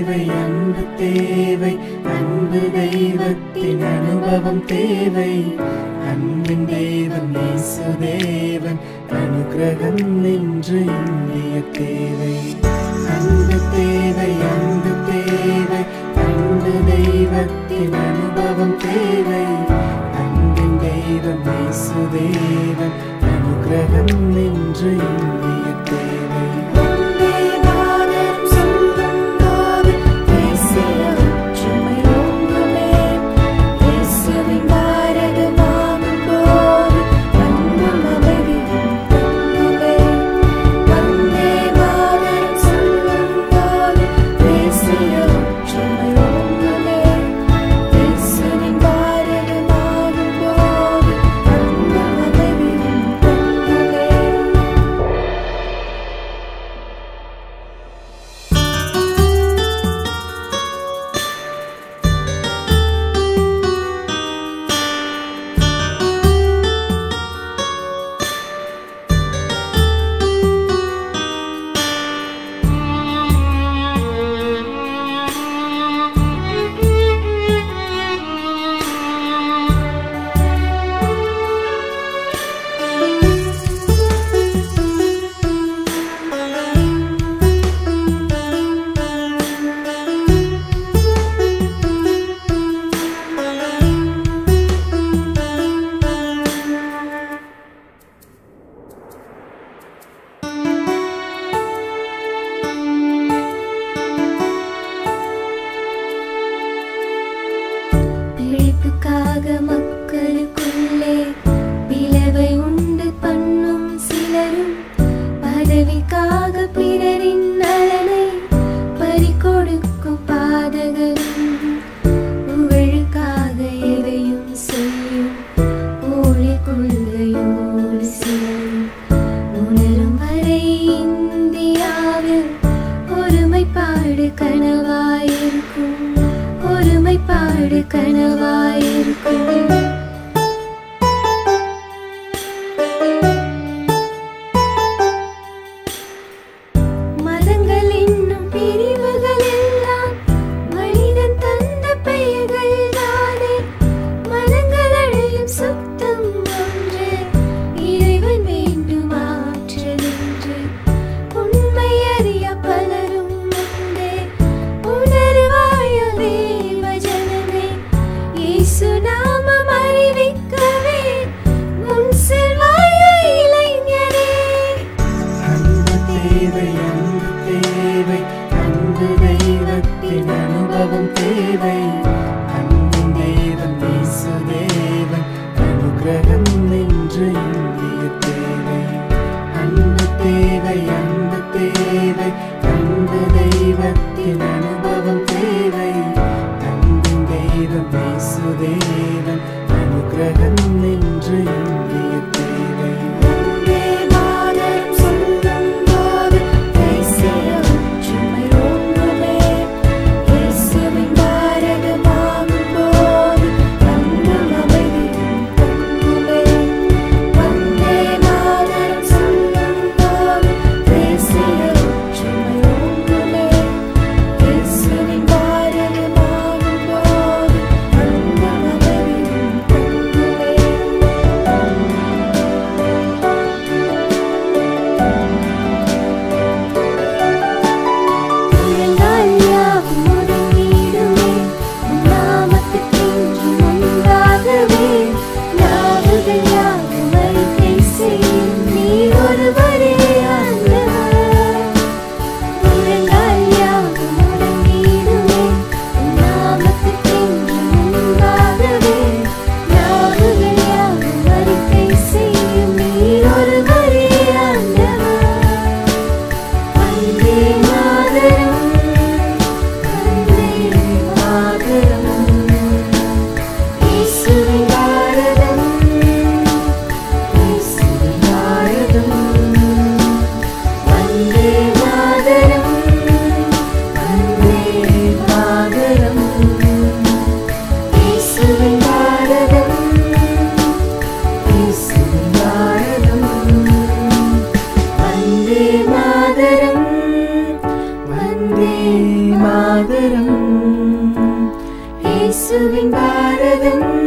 தேவை அன்பு தேவை அன்பு தெய்வத்தின் அனுபவம் தேவை அன்பின் தேவன் இயேசு தேவன் அனுகிரகம் என்று இந்திய தேவை அன்பு தேவை அன்பு தேவை அன்பு தெய்வத்தின் அனுபவம் தேவை அன்பின் தெய்வம் இயேசு தேவன் அனுகிரகம் என்று இந்திய தேவை வந்தே மாதரம் சொல்லும் போது தேசிய ஒற்றுமை ஓங்குமே. இயேசுவின் பாரதமாகும் போது அன்பும் அமைதியும் பொங்குமே. வந்தே மாதரம் சொல்லும் போது தேசிய ஒற்றுமை ஓங்குமே. இயேசுவின் பாரதமாகும் போது அன்பும் அமைதியும் பொங்குமே. பிழைப்புக்காக மக்களுக்குள்ளே பிளவை உண்டு பண்ணும் சிலரும் பதவிக்காக பிறரின் நலனை பறிகொடுக்கும் பாதகரும் புகழுக்காக எதையும் செய்யும் ஊழி கொள்கையோடு சிலரும் உணரும் வரை இந்தியாவில் ஒருமைப்பாடு கனவாயிருக்கும் ஒருமைப்பாடு கனவாயிருக்கும் மதங்கள் என்னும் பிரிவுகள் எல்லாம் மனிதன் தந்த பெயர்கள் தானே மனங்கள் அழையும் சுத்தம் ஒன்று இறைவன் வேண்டும் ஆற்றல் என்று உண்மை அறிய பலரும் உண்டே உணர்வாய தேவ ஜனமே இயேசு நாமம் அறிவிக்கவே முன் செல்வாய இளைஞரே அன்பு தேவை அன்பு தேவை அன்பு தெய்வத்தின் அனுபவம் தேவை அன்பின் தேவன் இயேசு தேவன் அனுகிரகம் என்று இந்திய தேவை அன்பு தேவை அன்பு தேவை அன்பு தெய்வத்தின் அனுபவம் தேவை அன்பின் தெய்வம் இயேசு தேவன் அனுகிரகம் என்று இந்திய தேவை வந்தே மாதரம் சொல்லும் போது தேசிய ஒற்றுமை ஓங்குமே. இயேசுவின் பாரதம் ஆதரம் இயேசுவின் பாரதம்